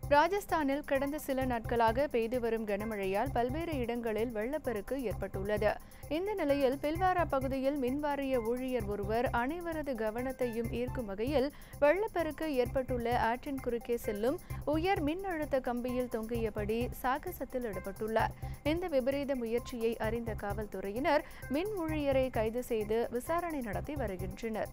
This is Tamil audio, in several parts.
ராஜஸ்தானில் கடந்த சில நாட்களாக பெய்து வரும் கனமழையால் பல்வேறு இடங்களில் வெள்ளப்பெருக்கு ஏற்பட்டுள்ளது இந்த நிலையில் பில்வாரா பகுதியில் மின்வாரிய ஊழியர் ஒருவர் அனைவரது கவனத்தையும் ஈர்க்கும் வகையில் வெள்ளப்பெருக்கு ஏற்பட்டுள்ள ஆற்றின் குறுக்கே செல்லும் உயர் மின் அழுத்த கம்பியில் தொங்கியபடி சாகசத்தில் ஈடுபட்டுள்ளார் இந்த விபரீத முயற்சியை அறிந்த காவல்துறையினர் மின் ஊழியரை கைது செய்து விசாரணை நடத்தி வருகின்றனர்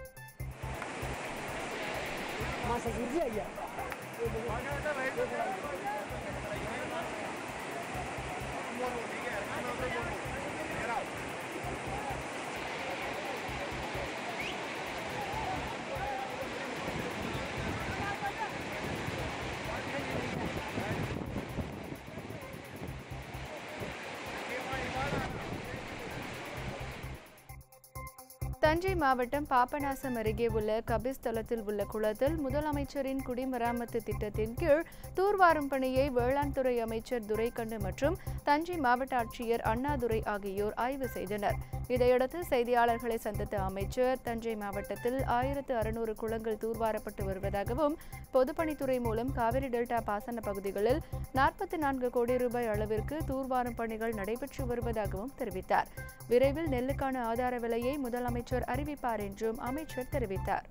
தஞ்சை மாவட்டம் பாபநாசம் அருகே உள்ள கபிஸ் தளத்தில் உள்ள குளத்தில் முதலமைச்சரின் குடிமராமத்து திட்டத்தின் கீழ் தூர்வாரும் பணியை வேளாண் துறை அமைச்சர் துரைக்கண்ணு மற்றும் தஞ்சை மாவட்ட ஆட்சியர் அண்ணாதுரை ஆகியோர் ஆய்வு செய்தனர் இதையடுத்து செய்தியாளர்களை சந்தித்த அமைச்சர் தஞ்சை மாவட்டத்தில் ஆயிரத்து அறுநூறு குளங்கள் தூர்வாரப்பட்டு வருவதாகவும் பொதுப்பணித்துறை மூலம் காவிரி டெல்டா பாசன பகுதிகளில் நாற்பத்தி நான்கு கோடி ரூபாய் அளவிற்கு தூர்வாரும் பணிகள் நடைபெற்று வருவதாகவும் தெரிவித்தார் விரைவில் நெல்லுக்கான ஆதார விலையை முதலமைச்சர் அறிவிப்பார் என்றும் அமைச்சர் தெரிவித்தார்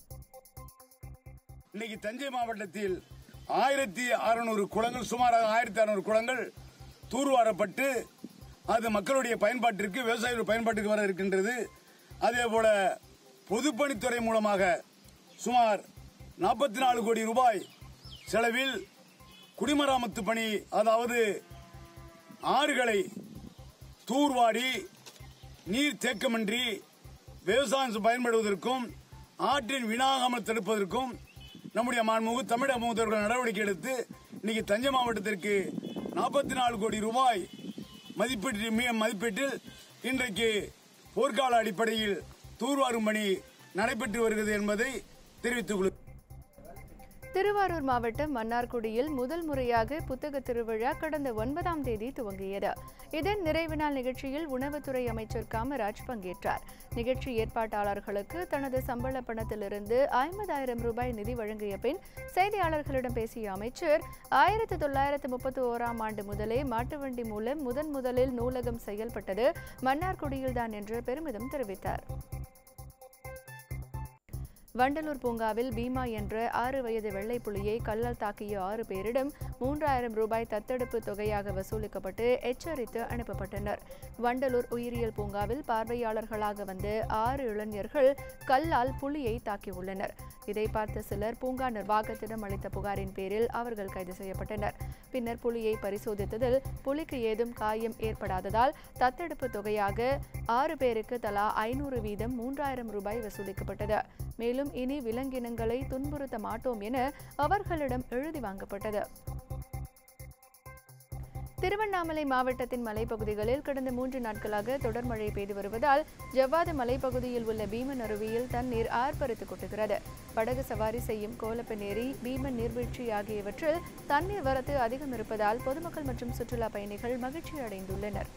இன்னைக்கு தஞ்சை மாவட்டத்தில் ஆயிரத்தி அறுநூறு குளங்கள் சுமாராக ஆயிரத்தி அறுநூறு குளங்கள் தூர்வாரப்பட்டு அது மக்களுடைய பயன்பாட்டிற்கு விவசாயிகள் பயன்பாட்டுக்கு வர இருக்கின்றது அதே போல பொதுப்பணித்துறை மூலமாக சுமார் நாற்பத்தி நாலு கோடி ரூபாய் செலவில் குடிமராமத்து பணி அதாவது ஆறுகளை தூர்வாரி நீர் தேக்கமின்றி விவசாயம் பயன்படுவதற்கும் ஆற்றின் வீணாகாமல் தடுப்பதற்கும் நம்முடைய மாண்புமிகு தமிழக முதல்வர்கள் நடவடிக்கை எடுத்து இன்னைக்கு தஞ்சை மாவட்டத்திற்கு நாற்பத்தி நாலு கோடி ரூபாய் மதிப்பீட்டு மீ- மதிப்பீட்டில் இன்றைக்கு போர்க்கால அடிப்படையில் தூர்வாரும் பணி நடைபெற்று வருகிறது என்பதை தெரிவித்துக் கொள்கிறேன் திருவாரூர் மாவட்டம் மன்னார்குடியில் முதல் முறையாக புத்தக திருவிழா கடந்த ஒன்பதாம் தேதி துவங்கியது இதன் நிறைவு நாள் நிகழ்ச்சியில் உணவுத்துறை அமைச்சர் காமராஜ் பங்கேற்றார் நிகழ்ச்சி ஏற்பாட்டாளர்களுக்கு தனது சம்பள பணத்திலிருந்து ஐம்பதாயிரம் ரூபாய் நிதி வழங்கிய பின் செய்தியாளர்களிடம் பேசிய அமைச்சர் ஆயிரத்தி தொள்ளாயிரத்து முப்பத்தி ஓராம் ஆண்டு முதலே மாட்டு வண்டி மூலம் முதன் முதலில் நூலகம் செயல்பட்டது மன்னார்குடியில்தான் என்று பெருமிதம் தெரிவித்தார் வண்டலூர் பூங்காவில் பீமா என்ற ஆறு வயது வெள்ளை புலியை கல்லால் தாக்கிய ஆறு பேரிடம் மூன்றாயிரம் ரூபாய் தத்தெடுப்பு தொகையாக வசூலிக்கப்பட்டு எச்சரித்து அனுப்பப்பட்டனர் வண்டலூர் உயிரியல் பூங்காவில் பார்வையாளர்களாக வந்த ஆறு இளைஞர்கள் கல்லால் புலியை தாக்கியுள்ளனர் இதை பார்த்த சிலர் பூங்கா நிர்வாகத்திடம் அளித்த புகாரின் பேரில் அவர்கள் கைது செய்யப்பட்டனர் பின்னர் புலியை பரிசோதித்ததில் புலிக்கு ஏதும் காயம் ஏற்படாததால் தத்தெடுப்பு தொகையாக ஆறு பேருக்கு தலா ஐநூறு வீதம் மூன்றாயிரம் ரூபாய் வசூலிக்கப்பட்டது மேலும் இனி விலங்கினங்களை துன்புறுத்த மாட்டோம் என அவர்களிடம் எழுதி வாங்கப்பட்டது திருவண்ணாமலை மாவட்டத்தின் மலைப்பகுதிகளில் கடந்த மூன்று நாட்களாக தொடர் மழை பெய்து வருவதால் ஜவ்வாது மலைப்பகுதியில் உள்ள பீமன் அருவியில் தண்ணீர் ஆர்ப்பரித்து கொட்டுகிறது படகு சவாரி செய்யும் கோலப்பன் ஏரி பீமன் நீர்வீழ்ச்சி ஆகியவற்றில் தண்ணீர் வரத்து அதிகம் இருப்பதால் பொதுமக்கள் மற்றும் சுற்றுலா பயணிகள் மகிழ்ச்சி அடைந்துள்ளனர்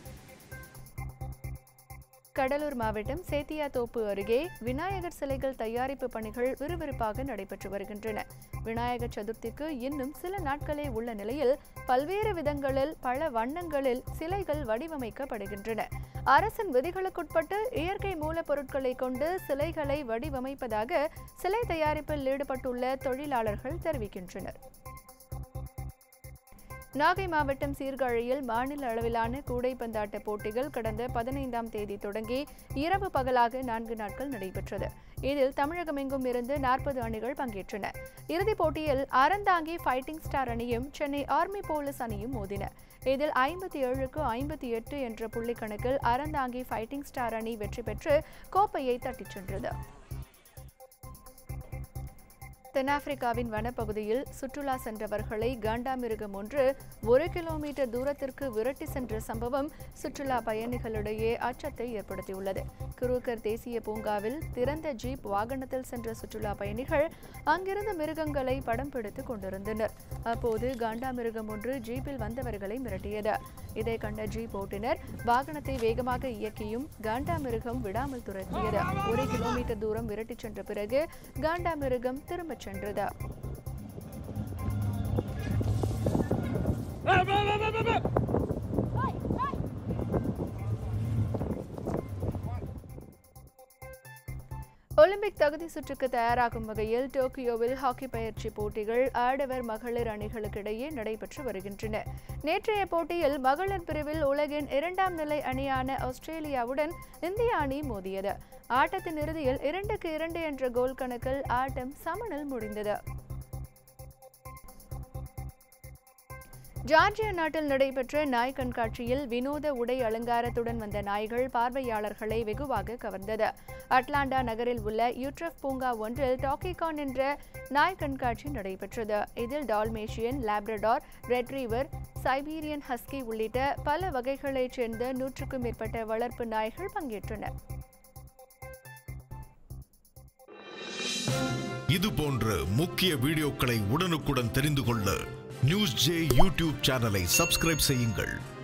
கடலூர் மாவட்டம் சேத்தியாத்தோப்பு அருகே விநாயகர் சிலைகள் தயாரிப்பு பணிகள் விறுவிறுப்பாக நடைபெற்று வருகின்றன விநாயகர் சதுர்த்திக்கு இன்னும் சில நாட்களே உள்ள நிலையில் பல்வேறு விதங்களில் பல வண்ணங்களில் சிலைகள் வடிவமைக்கப்படுகின்றன அரசின் விதிகளுக்குட்பட்டு இயற்கை மூலப்பொருட்களை கொண்டு சிலைகளை வடிவமைப்பதாக சிலை தயாரிப்பில் ஈடுபட்டுள்ள தொழிலாளர்கள் தெரிவிக்கின்றனர் நாகை மாவட்டம் சீர்காழியில் மாநில அளவிலான கூடைப்பந்தாட்ட போட்டிகள் கடந்த பதினைந்தாம் தேதி தொடங்கி இரவு பகலாக நான்கு நாட்கள் நடைபெற்றது இதில் தமிழகமெங்கும் இருந்து நாற்பது அணிகள் பங்கேற்றன இறுதிப் போட்டியில் அறந்தாங்கி ஃபைட்டிங் ஸ்டார் அணியும் சென்னை ஆர்மி போலீஸ் அணியும் மோதின இதில் ஐம்பத்தி ஏழுக்கு ஐம்பத்தி எட்டு என்ற புள்ளி கணக்கில் அறந்தாங்கி ஃபைட்டிங் ஸ்டார் அணி வெற்றி பெற்று கோப்பையை தட்டிச் சென்றது தென்னாப்பிரிக்காவின் வனப்பகுதியில் சுற்றுலா சென்றவர்களை காண்டாமிருகம் ஒன்று ஒரு கிலோமீட்டர் தூரத்திற்கு விரட்டி சென்ற சம்பவம் சுற்றுலா பயணிகளிடையே அச்சத்தை ஏற்படுத்தியுள்ளது குரூக்கர் தேசிய பூங்காவில் திறந்த ஜீப் வாகனத்தில் சென்ற சுற்றுலா பயணிகள் அங்கிருந்த மிருகங்களை படம் பிடித்துக் கொண்டிருந்தனர் அப்போது காண்டாமிருகம் ஒன்று ஜீப்பில் வந்தவர்களை மிரட்டியது இதை கண்ட ஜீப் ஓட்டுநர் வாகனத்தை வேகமாக இயக்கியும் காண்டாமிருகம் விடாமல் துரத்தியது ஒரு கிலோமீட்டர் தூரம் விரட்டிச் சென்ற பிறகு காண்டாமிருகம் திரும்பச் சென்றது ஒலிம்பிக் தகுதி சுற்றுக்கு தயாராகும் வகையில் டோக்கியோவில் ஹாக்கி பயிற்சி போட்டிகள் ஆடவர் மகளிர் அணிகளுக்கிடையே நடைபெற்று வருகின்றன நேற்றைய போட்டியில் மகளிர் பிரிவில் உலகின் இரண்டாம் நிலை அணியான ஆஸ்திரேலியாவுடன் இந்திய அணி மோதியது ஆட்டத்தின் இறுதியில் இரண்டுக்கு இரண்டு என்ற கோல் கணக்கில் ஆட்டம் சமனில் முடிந்தது ஜார்ஜியா நாட்டில் நடைபெற்ற நாய் கண்காட்சியில் வினோத உடை அலங்காரத்துடன் வந்த நாய்கள் பார்வையாளர்களை வெகுவாக கவர்ந்தது அட்லாண்டா நகரில் உள்ள யூட்ரஃப் பூங்கா ஒன்றில் டாக்கிகான் என்ற நாய் கண்காட்சி நடைபெற்றது இதில் Dalmatian Labrador retriever Siberian husky உள்ளிட்ட பல வகைகளைச் சேர்ந்த நூற்றுக்கும் மேற்பட்ட வளர்ப்பு நாய்கள் பங்கேற்றன இது போன்ற முக்கிய வீடியோக்களை உடனுக்குடன் தெரிந்து கொள்ள நியூஸ் ஜே யூடியூப் சேனலை சப்ஸ்கிரைப் செய்யுங்கள்